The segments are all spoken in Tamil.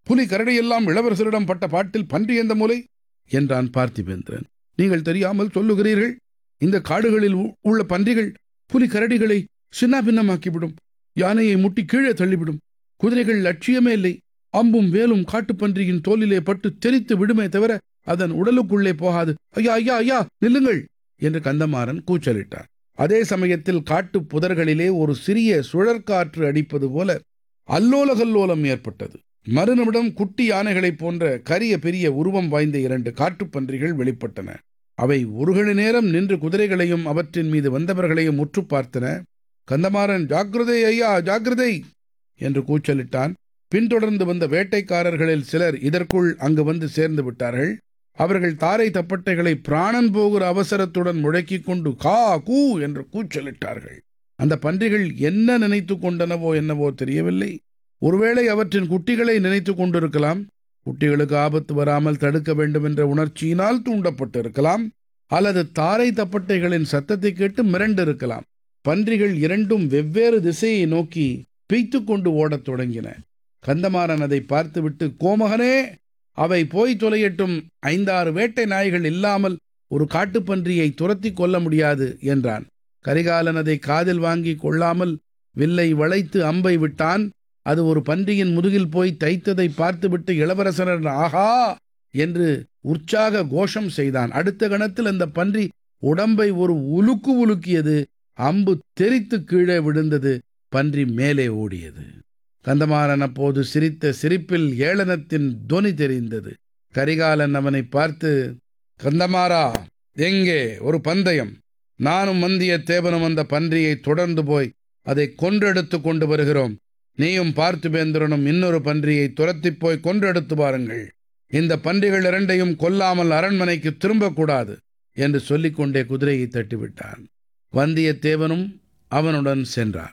புலி கரடியெல்லாம் இளவரசரிடம் பட்ட பாட்டில் பன்றி எந்த மூலை என்றான் பார்த்திபேந்திரன் நீங்கள் தெரியாமல் சொல்லுகிறீர்கள் இந்த காடுகளில் உ- உள்ள பன்றிகள் புலி கரடிகளை சின்னாபின்னமாக்கிவிடும் யானையை முட்டி கீழே தள்ளிவிடும் குதிரைகள் லட்சியமே இல்லை அம்பும் வேலும் காட்டுப்பன்றியின் தோலிலே பட்டு தெரித்து விடுமே தவிர அதன் உடலுக்குள்ளே போகாது ஐயா ஐயா ஐயா நில்லுங்கள் என்று கந்தமாறன் கூச்சலிட்டார் அதே சமயத்தில் காட்டுப் புதர்களிலே ஒரு சிறிய சுழற்காற்று அடிப்பது போல அல்லோல கல்லோலம் ஏற்பட்டது மறுநிமிடம் குட்டி யானைகளைப் போன்ற கரிய பெரிய உருவம் வாய்ந்த இரண்டு காட்டுப்பன்றிகள் வெளிப்பட்டன அவை ஒரு கண நேரம் நின்று குதிரைகளையும் அவற்றின் மீது வந்தவர்களையும் உற்று பார்த்தன கந்தமாறன் ஜாக்கிரதை ஐயா ஜாக்கிரதை என்று கூச்சலிட்டான் பின்தொடர்ந்து வந்த வேட்டைக்காரர்களில் சிலர் இதற்குள் அங்கு வந்து சேர்ந்து விட்டார்கள் அவர்கள் தாரை தப்பட்டைகளை பிராணன் போகிற அவசரத்துடன் முழக்கிக் கொண்டு கா கூ என்று கூச்சலிட்டார்கள் அந்த பன்றிகள் என்ன நினைத்து கொண்டனவோ என்னவோ தெரியவில்லை ஒருவேளை அவற்றின் குட்டிகளை நினைத்து கொண்டிருக்கலாம் குட்டிகளுக்கு ஆபத்து வராமல் தடுக்க வேண்டும் என்ற உணர்ச்சியினால் தூண்டப்பட்டிருக்கலாம் அல்லது தாரை தப்பட்டைகளின் சத்தத்தை கேட்டு மிரண்டிருக்கலாம் பன்றிகள் இரண்டும் வெவ்வேறு திசையை நோக்கி பெய்த்து கொண்டு ஓடத் தொடங்கின கந்தமாறன் அதை பார்த்துவிட்டு கோமகனே அவை போய் தொலையட்டும் ஐந்தாறு வேட்டை நாய்கள் இல்லாமல் ஒரு காட்டுப்பன்றியை துரத்தி கொள்ள முடியாது என்றான் கரிகாலன் அதை காதில் வாங்கி கொள்ளாமல் வில்லை வளைத்து அம்பை விட்டான் அது ஒரு பன்றியின் முதுகில் போய் தைத்ததை பார்த்துவிட்டு இளவரசனர் ஆஹா என்று உற்சாக கோஷம் செய்தான் அடுத்த கணத்தில் அந்த பன்றி உடம்பை ஒரு உலுக்கு உலுக்கியது அம்பு தெரித்து கீழே விழுந்தது பன்றி மேலே ஓடியது கந்தமாறன் அப்போது சிரித்த சிரிப்பில் ஏளனத்தின் தொனி தெரிந்தது கரிகாலன் அவனை பார்த்து கந்தமாறா எங்கே ஒரு பந்தயம் நானும் வந்தியத்தேவனும் அந்த பன்றியை தொடர்ந்து போய் அதை கொன்றெடுத்து கொண்டு வருகிறோம் நீயும் பார்த்திபேந்திரனும் இன்னொரு பன்றியை துரத்திப் போய் கொன்றெடுத்து வாருங்கள் இந்த பன்றிகள் இரண்டையும் கொல்லாமல் அரண்மனைக்கு திரும்பக்கூடாது என்று சொல்லிக்கொண்டே குதிரையை தட்டிவிட்டான் வந்தியத்தேவனும் அவனுடன் சென்றான்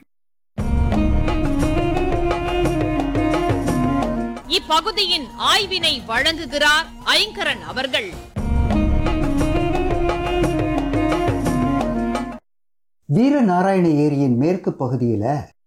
இப்பகுதியின் ஆய்வினை வழங்குகிறார் ஐங்கரன் அவர்கள் வீரநாராயண ஏரியின் மேற்கு பகுதியில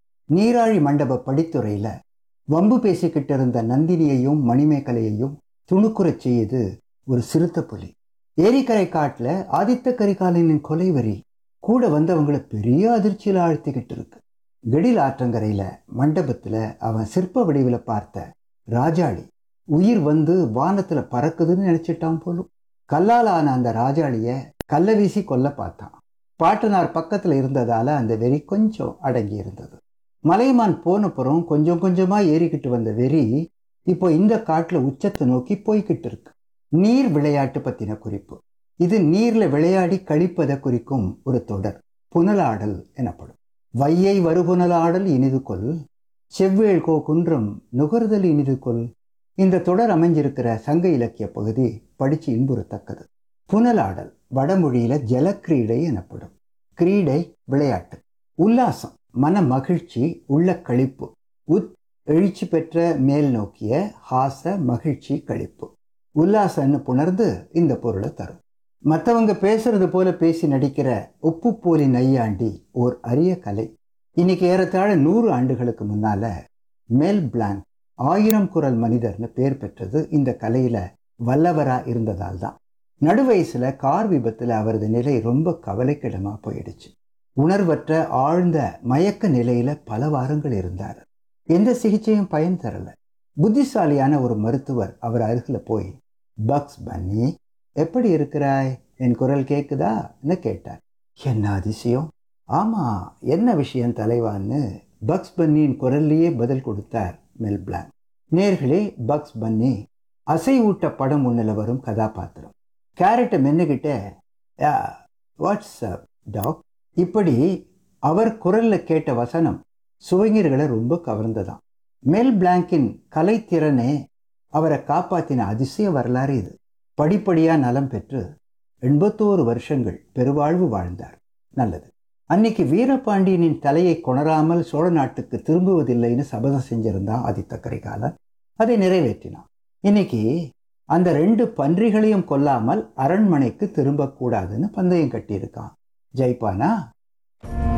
நீராழி மண்டப படித்துறையில வம்பு பேசிக்கிட்டு இருந்த நந்தினியையும் மணிமேகலையையும் துணுக்குறச் செய்யுது ஒரு சிறுத்தை புலி ஏரிக்கரை காட்டுல ஆதித்த கரிகாலனின் கொலைவரி கூட வந்தவங்களை பெரிய அதிர்ச்சியில ஆழ்த்திக்கிட்டு இருக்கு கெடில் ஆற்றங்கரையில மண்டபத்துல அவன் சிற்ப வடிவில பார்த்த ராஜாளி உயிர் வந்து வானத்துல பறக்குதுன்னு நினைச்சிட்டான் போலும் கல்லால் ஆன அந்த ராஜாளிய கல்ல வீசி கொல்ல பார்த்தான் பாட்டனார் பக்கத்துல இருந்ததால அந்த வெறி கொஞ்சம் அடங்கி இருந்தது மலைமான் போனப்புறம் கொஞ்சம் கொஞ்சமா ஏறிக்கிட்டு வந்த வெறி இப்போ இந்த காட்டுல உச்சத்தை நோக்கி போய்கிட்டு இருக்கு நீர் விளையாட்டு பத்தின குறிப்பு இது நீர்ல விளையாடி கழிப்பதை குறிக்கும் ஒரு தொடர் புனலாடல் எனப்படும் வையை வருபுனலாடல் இனிது கொல் செவ்வேள் கோ குன்றம் நுகர்தல் இனிது கொல் இந்த தொடர் அமைஞ்சிருக்கிற சங்க இலக்கிய பகுதி படிச்சு இன்புறத்தக்கது புனலாடல் வடமொழியில ஜலக்கிரீடை எனப்படும் கிரீடை விளையாட்டு உல்லாசம் மன மகிழ்ச்சி உள்ள கழிப்பு உத் எழுச்சி பெற்ற மேல் நோக்கிய ஹாச மகிழ்ச்சி கழிப்பு உல்லாசன்னு புணர்ந்து இந்த பொருளை தரும் மற்றவங்க பேசுறது போல பேசி நடிக்கிற உப்பு போலி நையாண்டி ஓர் அரிய கலை இன்னைக்கு ஏறத்தாழ நூறு ஆண்டுகளுக்கு முன்னால மெல் பிளாங்க் ஆயிரம் குரல் மனிதர்னு பேர் பெற்றது இந்த கலையில வல்லவரா இருந்ததால் தான் நடுவயசுல கார் விபத்துல அவரது நிலை ரொம்ப கவலைக்கிடமா போயிடுச்சு உணர்வற்ற ஆழ்ந்த மயக்க நிலையில பல வாரங்கள் இருந்தார் எந்த சிகிச்சையும் பயன் தரல புத்திசாலியான ஒரு மருத்துவர் அவர் அருகில போய் பக்ஸ் பன்னி எப்படி இருக்கிறாய் என் குரல் கேக்குதான்னு கேட்டார் என்ன அதிசயம் ஆமா என்ன விஷயம் தலைவான்னு பக்ஸ் பன்னியின் குரல்லையே பதில் கொடுத்தார் மெல் பிளாங்க் நேர்களே பக்ஸ் பன்னி அசைவூட்ட படம் ஒண்ணுல வரும் கதாபாத்திரம் கேரட்டை மென்னுகிட்ட வாட்ஸ் அப் டாக் இப்படி அவர் குரல்ல கேட்ட வசனம் சுவைஞர்களை ரொம்ப கவர்ந்ததாம் மெல் பிளாங்கின் கலைத்திறனே அவரை காப்பாத்தின அதிசய வரலாறு இது படிப்படியா நலம் பெற்று எண்பத்தோரு வருஷங்கள் பெருவாழ்வு வாழ்ந்தார் நல்லது அன்னைக்கு வீரபாண்டியனின் தலையை கொணராமல் சோழ நாட்டுக்கு திரும்புவதில்லைன்னு சபதம் செஞ்சிருந்தான் ஆதித்த கரிகாலன் அதை நிறைவேற்றினான் இன்னைக்கு அந்த ரெண்டு பன்றிகளையும் கொல்லாமல் அரண்மனைக்கு திரும்பக்கூடாதுன்னு பந்தயம் கட்டியிருக்கான் ஜெயிப்பானா